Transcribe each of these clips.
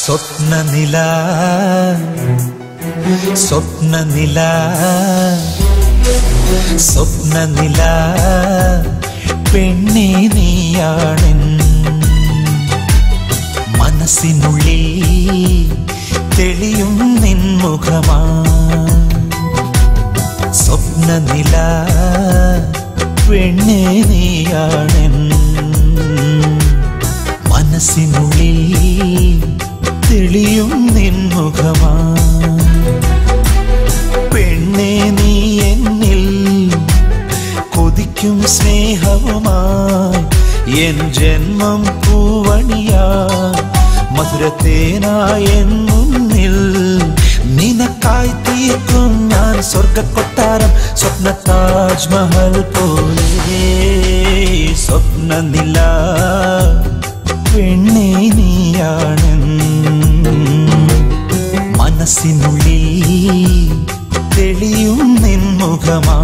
സ്വപ്നനില സ്വപ്നനില സ്വപ്നനില പെണ്ണേ നീയാണെൻ മനസ്സിനുള്ളിൽ തെളിയും നിൻമുഖമാ സ്വപ്നനില പെണ്ണേ നീയാണെൻ മനസ്സിനുള്ളിൽ തെളിയും നിൻമുഖമാ പെണ്ണേ നീ എന്നിൽ കൊതിക്കും സ്നേഹവുമായി എൻ ജന്മം പൂവണിയാ മധുരത്തേനായ എൻ മുന്നിൽ നിനക്കായി തീർക്കും ഞാൻ സ്വർഗക്കൊട്ടാരം സ്വപ്ന താജ്മഹൽ പോലെ സ്വപ്നനില പെണ്ണേ നീയാണ് മനസ്സിനുള്ളിൽ തെളിയും നിൻമുഖമാ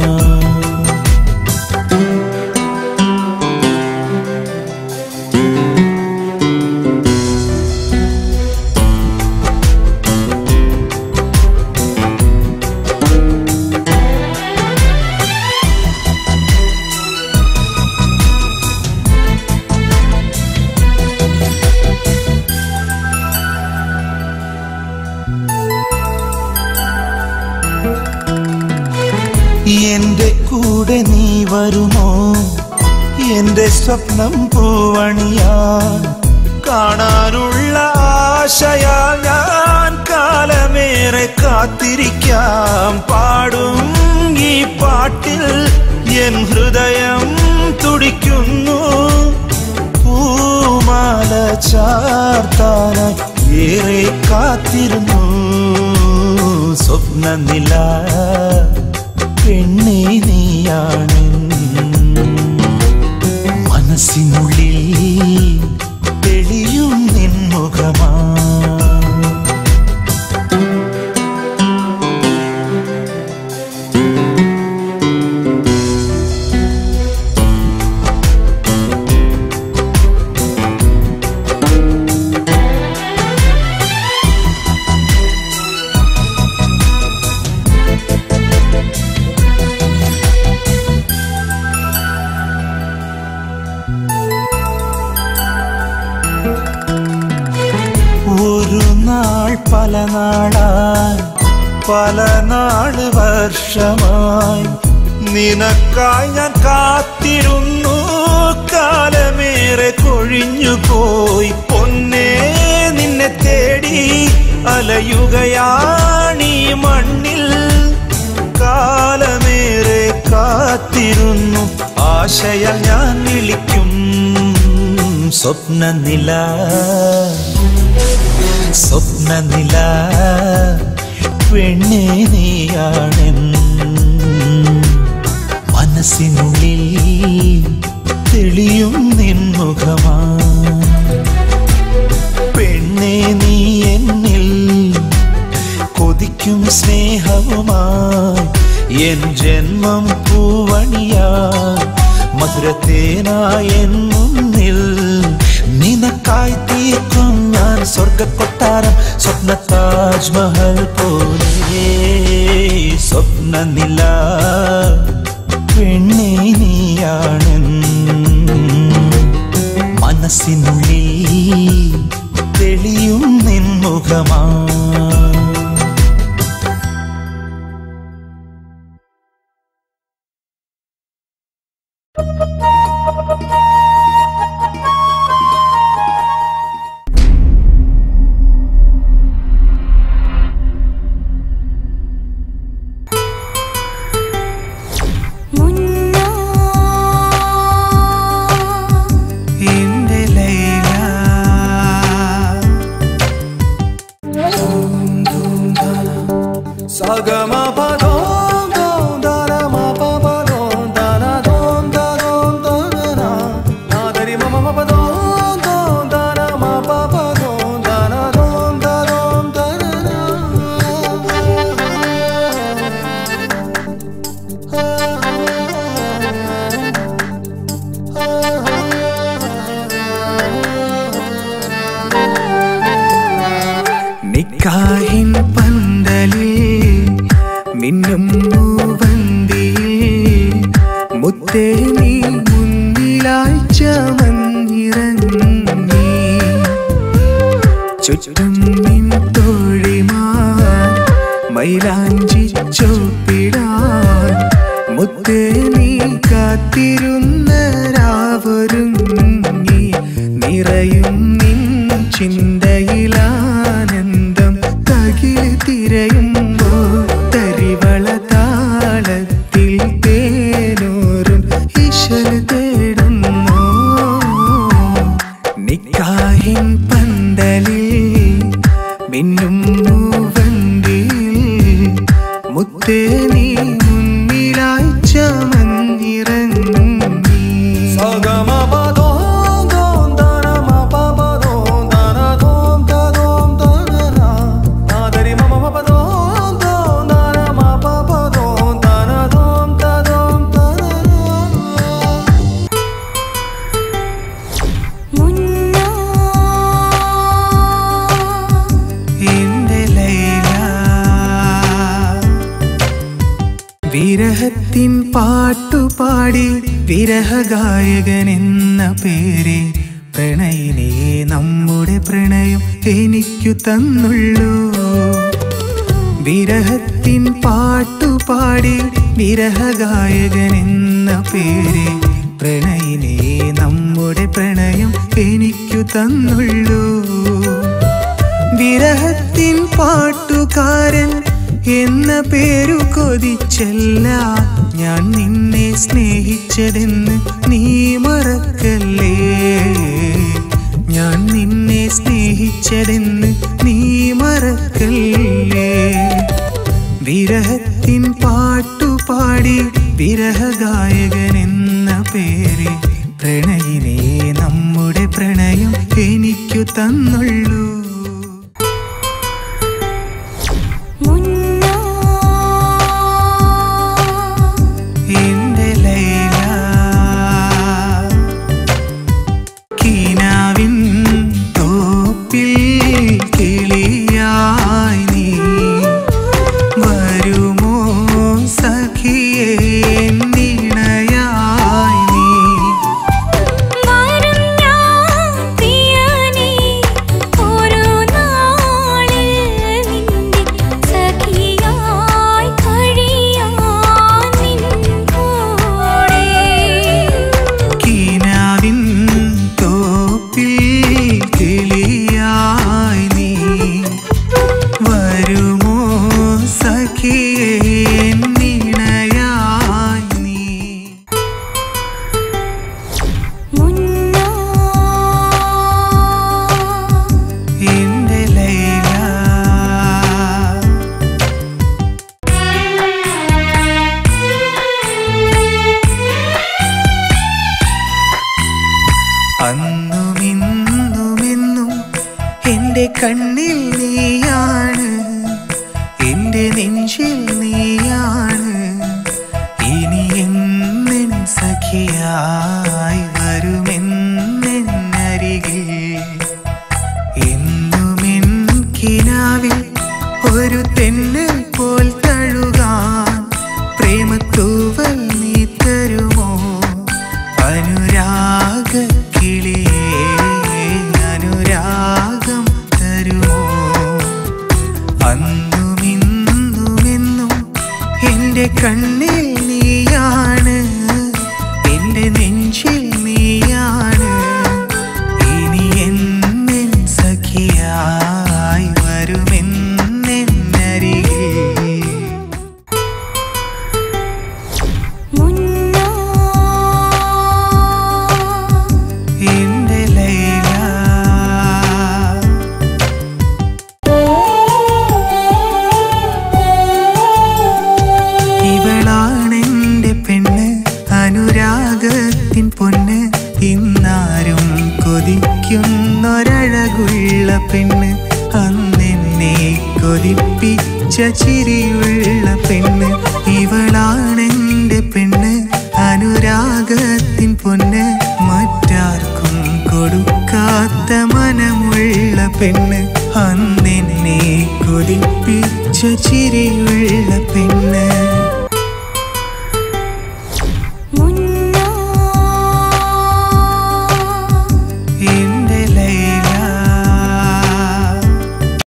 എന്റെ കൂടെ നീ വരുമോ എന്റെ സ്വപ്നം പൂവണിയാൻ കാണാനുള്ള ആശയാ ഞാൻ കാലമേറെ കാത്തിരിക്കാം പാടും ഈ പാട്ടിൽ എൻ ഹൃദയം തുടിക്കുന്നു പൂമാല ചാർത്താനായി ഏറെ കാത്തിരുന്നു സ്വപ്നനില പെണ്ണേ നീയാണ് മനസ്സിനുള്ളിൽ തെളിയും നിൻമുഖമാ ഒരു നാൾ പല നാളായി പല നാള് വർഷമായി നിനക്കായി ഞാൻ കാത്തിരുന്നു കാലമേറെ കൊഴിഞ്ഞു പോയി പൊന്നേ നിന്നെ തേടി അലയുകയാണീ മണ്ണിൽ കാലമേറെ കാത്തിരുന്നു ആശയാൽ ഞാൻ വിളിക്കും സ്വപ്നനില സ്വപ്നനില പെണ്ണേ നീയാണെൻ മനസ്സിനുള്ളിൽ തെളിയും നിൻമുഖമാ പെണ്ണേ നീ എന്നിൽ കൊതിക്കും സ്നേഹവുമായി എൻ ജന്മം പൂവണിയാ മധുരത്തേനായ എൻ മുന്നിൽ നിനക്കായി തീർക്കും ഞാൻ സ്വർഗക്കൊട്ടാരം സ്വപ്ന താജ്മഹൽ പോലെ സ്വപ്നനില പെണ്ണേ നീയാണ് മനസ്സിനുള്ളിൽ തെളിയും നിൻമുഖമാ മുന്നാ എന്റെ ലൈല നിക്കാഹിൻ പന്തലിൽ മിന്നും മൂവന്തിയിൽ മുത്തേ നീ മുന്നിലായി ചമഞ്ഞിറങ്ങി ചുറ്റും നിൻ തോഴിമാർ മൈലാഞ്ചി ചോപ്പിടാൻ മുത്തേ നീ കാത്തിരുന്ന രാവൊരുങ്ങി നിറയും നിൻ ചിന്തയിലാനന്ദം തകിൽ തിരയുമ്പോൾ തരിവള താളത്തിൽ തേനൂറും ഈശ്വര തേടുന്നു നിക്കാഹിൻ പന്തലിൽ മിന്നും മൂവന്തിയിൽ മുത്തേ നീ മുന്നിലായി ചമഞ്ഞിറങ്ങി മുന്ന എന്റെ ലൈല വിരഹത്തിൻ പാട്ടുപാടി വിരഹഗായകൻ എന്ന പേരെ പ്രണയിനെ നമ്മുടെ പ്രണയം എനിക്കു തന്നുള്ളൂ വിരഹത്തിൻ പാട്ടുപാടി വിരഹഗായകൻ എന്ന പേരെ പ്രണയിനെ നമ്മുടെ പ്രണയം എനിക്കു തന്നുള്ളൂ വിരഹത്തിൻ പാട്ടുകാരൻ എന്ന പേരു കൊതിച്ചല്ല ഞാൻ നിന്നെ സ്നേഹിച്ചതെന്ന് നീ മറക്കല്ലേ ഞാൻ നിന്നെ സ്നേഹിച്ചതെന്ന് നീ മറക്കല്ലേ വിരഹത്തിൻ പാട്ടുപാടി വിരഹഗായകൻ എന്ന പേര് പ്രണയിനെ നമ്മുടെ പ്രണയം എനിക്കു തന്നുള്ളൂ മുന്ന എന്റെ ലൈല കിനാവിൻ തോപ്പിൽ കിളിയായി നീ വരുമോ സഖിയേ നിണയായി നീ വരും ഞാൻ പ്രിയനേ ഒരു നാളിൽ നിന്റെ സഖിയായി കഴിയാൻ നിൻ കൂടെ കിനാവിൻ തോപ്പിൽ കിളിയായി നീ വരുമോ സഖിയേ നിണയായി നീ മുന്ന എന്റെ ലൈല അന്നും ഇന്നുമെന്നും എൻ്റെ കണ്ണിൽ നീയാണ് എൻ്റെ നെഞ്ചിൽ നീയാണ് ഇനി എന്നെൻ സഖിയായി വരുമെന്നരികിൽ എന്നുമെൻ കിനാവിൽ ഒരു തെന്നൽ പോൽ തഴുകാൻ പ്രേമത്തൂവൽ നീ തരുമോ അനുരാഗ കിളിയേ അനുരാഗം തരുമോ അന്നും ഇന്നുമെന്നും എൻ്റെ കണ്ണിൽ നീയാണ് എൻ്റെ നെഞ്ചിൽ നീയാണ് ഇനി എന്നെൻ സഖിയായി വരുമെന്നരികിൽ മുന്ന എന്റെ ലൈല ഇവളാണെന്റെ പെണ്ണ് അനുരാഗത്തിൻ പൊന്ന് ഇന്നാരും കൊതിക്കുന്നൊരഴകുള്ള പെണ്ണ് അന്നെന്നെ കൊതിപ്പിച്ച ചിരിയുള്ള പെണ്ണ് ഇവളാണെന്റെ പെണ്ണ് അനുരാഗത്തിൻ പൊന്ന് മറ്റാർക്കും കൊടുക്കാത്ത മനമുള്ള പെണ്ണ് അന്നെന്നെ കൊതി ചിരിയുള്ള